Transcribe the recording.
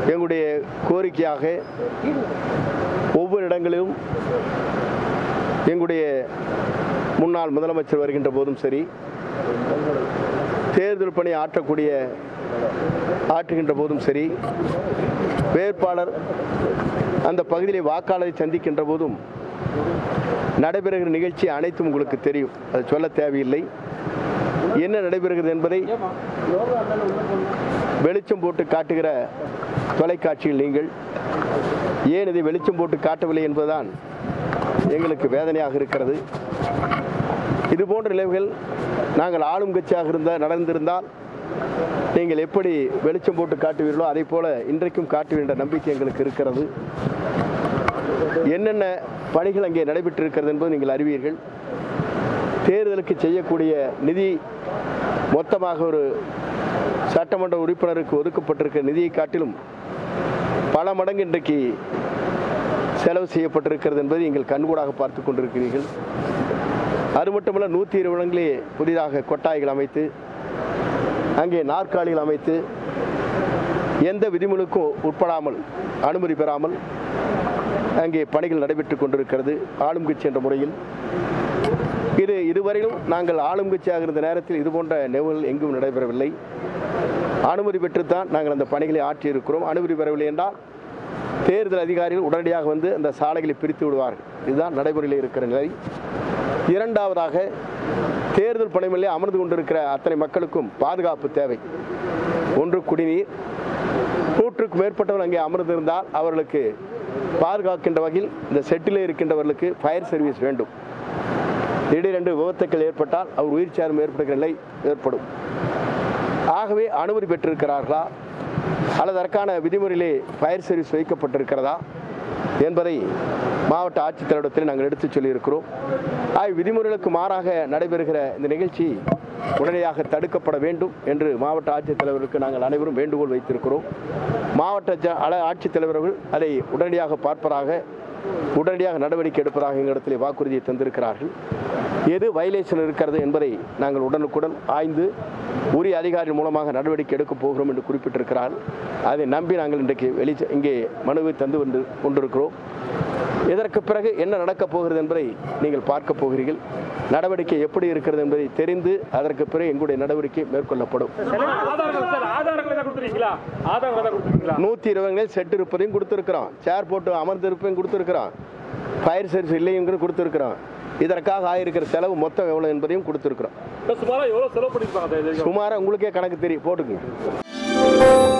எங்களுடைய கோரிக்கையாக ஒவ்வொரு இடங்களிலும் எங்களுடைய முன்னாள் முதலமைச்சர் வருகின்ற போதும் சரி தேர்தல் பணி ஆற்றக்கூடிய ஆற்றுகின்ற போதும் சரி வேட்பாளர் அந்த பகுதியில் வாக்காளரை சந்திக்கின்ற போதும் நடைபெறுகிற நிகழ்ச்சி அனைத்தும் உங்களுக்கு தெரியும் அது சொல்ல தேவையில்லை என்ன நடைபெறுகிறது என்பதை வெளிச்சம் போட்டு காட்டுகிற தொலைக்காட்சியில் நீங்கள் ஏன் இதை வெளிச்சம் போட்டு காட்டவில்லை என்பதுதான் எங்களுக்கு வேதனையாக இருக்கிறது இது போன்ற நிலைவுகள் நாங்கள் ஆளும் கட்சியாக இருந்த நடந்திருந்தால் நீங்கள் எப்படி வெளிச்சம் போட்டு காட்டுவீர்களோ அதே போல இன்றைக்கும் காட்டுவீர் என்ற நம்பிக்கை எங்களுக்கு இருக்கிறது என்னென்ன பணிகள் அங்கே நடைபெற்றிருக்கிறது என்பது நீங்கள் அறிவீர்கள் தேர்தலுக்கு செய்யக்கூடிய நிதி மொத்தமாக ஒரு சட்டமன்ற உறுப்பினருக்கு ஒதுக்கப்பட்டிருக்கிற நிதியை காட்டிலும் பல மடங்கு இன்றைக்கு செலவு செய்யப்பட்டிருக்கிறது என்பதை நீங்கள் கண்கூடாக பார்த்து கொண்டிருக்கிறீர்கள் அது மட்டுமல்ல நூற்றி இருபது இடங்களே புதிதாக கொட்டாய்கள் அமைத்து அங்கே நாற்காலிகள் அமைத்து எந்த விதிமுறைக்கும் உட்படாமல் அனுமதி பெறாமல் அங்கே பணிகள் நடைபெற்றுக் கொண்டிருக்கிறது ஆளும் கட்சி என்ற முறையில் இது இதுவரையிலும் நாங்கள் ஆளும் கட்சியாக இருந்த நேரத்தில் இது போன்ற நிகழ்வுகள் எங்கும் நடைபெறவில்லை அனுமதி பெற்றுத்தான் நாங்கள் அந்த பணிகளை ஆற்றியிருக்கிறோம் அனுமதி பெறவில்லை என்றால் தேர்தல் அதிகாரிகள் உடனடியாக வந்து அந்த சாலைகளை பிரித்து விடுவார்கள் இதுதான் நடைமுறையில் இருக்கிற நிலை இரண்டாவதாக தேர்தல் பணிகளிலே அமர்ந்து கொண்டிருக்கிற அத்தனை மக்களுக்கும் பாதுகாப்பு தேவை ஒன்று குடிநீர் நூற்றுக்கு மேற்பட்டவர் அங்கே அமர்ந்திருந்தால் அவர்களுக்கு பாதுகாக்கின்ற வகையில் இந்த செட்டிலே இருக்கின்றவர்களுக்கு ஃபயர் சர்வீஸ் வேண்டும் திடீரென்று விபத்துக்கள் ஏற்பட்டால் அவர் உயிர் சேதம் ஏற்படுகிற நிலை ஏற்படும் ஆகவே அனுமதி பெற்றிருக்கிறார்களா அல்லது அதற்கான விதிமுறையிலே ஃபயர் சர்வீஸ் வைக்கப்பட்டிருக்கிறதா என்பதை மாவட்ட ஆட்சித்தலைவரிடத்தில் நாங்கள் எடுத்துச் சொல்லியிருக்கிறோம் ஆக விதிமுறைகளுக்கு மாறாக நடைபெறுகிற இந்த நிகழ்ச்சி உடனடியாக தடுக்கப்பட வேண்டும் என்று மாவட்ட ஆட்சித்தலைவருக்கு நாங்கள் அனைவரும் வேண்டுகோள் வைத்திருக்கிறோம் மாவட்ட ஜ- அல- ஆட்சித்தலைவர்கள் அதை உடனடியாக பார்ப்பதாக உடனடியாக நடவடிக்கை எடுப்பதாக எங்களிடத்தில் வாக்குறுதியை தந்திருக்கிறார்கள் எது வயலேஷன் இருக்கிறது என்பதை நாங்கள் உடனுக்குடன் ஆய்ந்து உரிய அதிகாரி மூலமாக நடவடிக்கை எடுக்கப் போகிறோம் என்று குறிப்பிட்டிருக்கிறார்கள் அதை நம்பி நாங்கள் இன்றைக்கு வெளி இங்கே மனுவை தந்து வந்து கொண்டிருக்கிறோம் இதற்கு பிறகு என்ன நடக்கப் போகிறது என்பதை நீங்கள் பார்க்க போகிறீர்கள் நடவடிக்கை எப்படி இருக்கிறது என்பதை தெரிந்து அதற்கு பிறகு எங்களுடைய நடவடிக்கை மேற்கொள்ளப்படும் ஆதாரங்கள் சார் ஆதாரங்கள் ஏதாவது கொடுத்துருக்கீங்களா ஆதாரங்கள் ஏதாவது கொடுத்துருக்கீங்களா நூற்றி இருபது செட் இருப்பதையும் கொடுத்துருக்குறோம் சேர் போட்டு அமர்ந்திருப்பையும் கொடுத்துருக்குறோம் ஃபயர் சர்வீஸ் இல்லைங்கிறது கொடுத்துருக்குறோம் இதற்காக ஆயிருக்கிற செலவு மொத்தம் எவ்வளோ என்பதையும் கொடுத்துருக்குறோம் சுமாரா எவ்வளவு செலவு பண்ணிருப்பாங்க சுமாராக உங்களுக்கே கணக்கு தெரியும் போட்டுக்குங்க